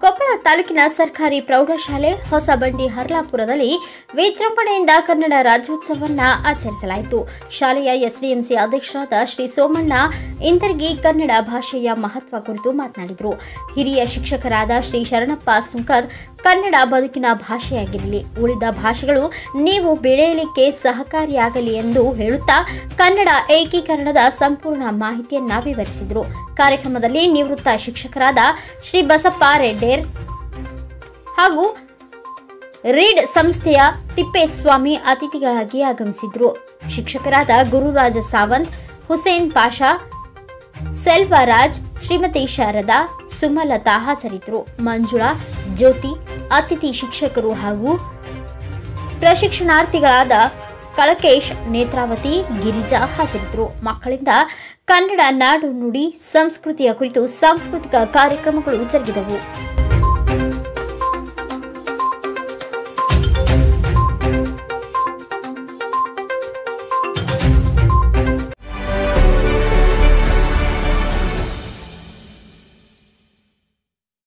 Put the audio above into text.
ಕೊಪ್ಪಳ ತಾಲೂಕಿನ ಸರ್ಕಾರಿ ಪ್ರೌಢಶಾಲೆ ಹೊಸಬಂಡಿ ಹರ್ಲಾಪುರದಲ್ಲಿ ವಿಜೃಂಭಣೆಯಿಂದ ಕನ್ನಡ ರಾಜ್ಯೋತ್ಸವವನ್ನು ಆಚರಿಸಲಾಯಿತು ಶಾಲೆಯ ಎಸ್ಡಿಎಂಸಿ ಅಧ್ಯಕ್ಷರಾದ ಶ್ರೀ ಸೋಮಣ್ಣ ಇಂದರ್ಗಿ ಕನ್ನಡ ಭಾಷೆಯ ಮಹತ್ವ ಕುರಿತು ಮಾತನಾಡಿದರು ಹಿರಿಯ ಶಿಕ್ಷಕರಾದ ಶ್ರೀ ಶರಣಪ್ಪ ಸುಂಕದ್ ಕನ್ನಡ ಬದುಕಿನ ಭಾಷೆಯಾಗಿರಲಿ ಉಳಿದ ಭಾಷೆಗಳು ನೀವು ಬೆಳೆಯಲಿಕ್ಕೆ ಸಹಕಾರಿಯಾಗಲಿ ಎಂದು ಹೇಳುತ್ತಾ ಕನ್ನಡ ಏಕೀಕರಣದ ಸಂಪೂರ್ಣ ಮಾಹಿತಿಯನ್ನ ವಿವರಿಸಿದರು ಕಾರ್ಯಕ್ರಮದಲ್ಲಿ ನಿವೃತ್ತ ಶಿಕ್ಷಕರಾದ ಶ್ರೀ ಬಸಪ್ಪ ರೆಡ್ಡೇರ್ ಹಾಗೂ ರೀಡ್ ಸಂಸ್ಥೆಯ ತಿಪ್ಪೇಸ್ವಾಮಿ ಅತಿಥಿಗಳಾಗಿ ಆಗಮಿಸಿದ್ರು ಶಿಕ್ಷಕರಾದ ಗುರುರಾಜ ಸಾವಂತ್ ಹುಸೇನ್ ಪಾಷಾ ಸೆಲ್ವರಾಜ್ ಶ್ರೀಮತಿ ಶಾರದಾ ಸುಮಲತಾ ಹಾಜರಿದ್ದರು ಮಂಜುಳಾ ಜ್ಯೋತಿ ಅತಿಥಿ ಶಿಕ್ಷಕರು ಹಾಗೂ ಪ್ರಶಿಕ್ಷಣಾರ್ಥಿಗಳಾದ ಕಳಕೇಶ್ ನೇತ್ರಾವತಿ ಗಿರಿಜಾ ಹಾಜರಿದ್ದರು ಮಕ್ಕಳಿಂದ ಕನ್ನಡ ನಾಡು ನುಡಿ ಸಂಸ್ಕೃತಿಯ ಕುರಿತು ಸಾಂಸ್ಕೃತಿಕ ಕಾರ್ಯಕ್ರಮಗಳು ಜರುಗಿದವು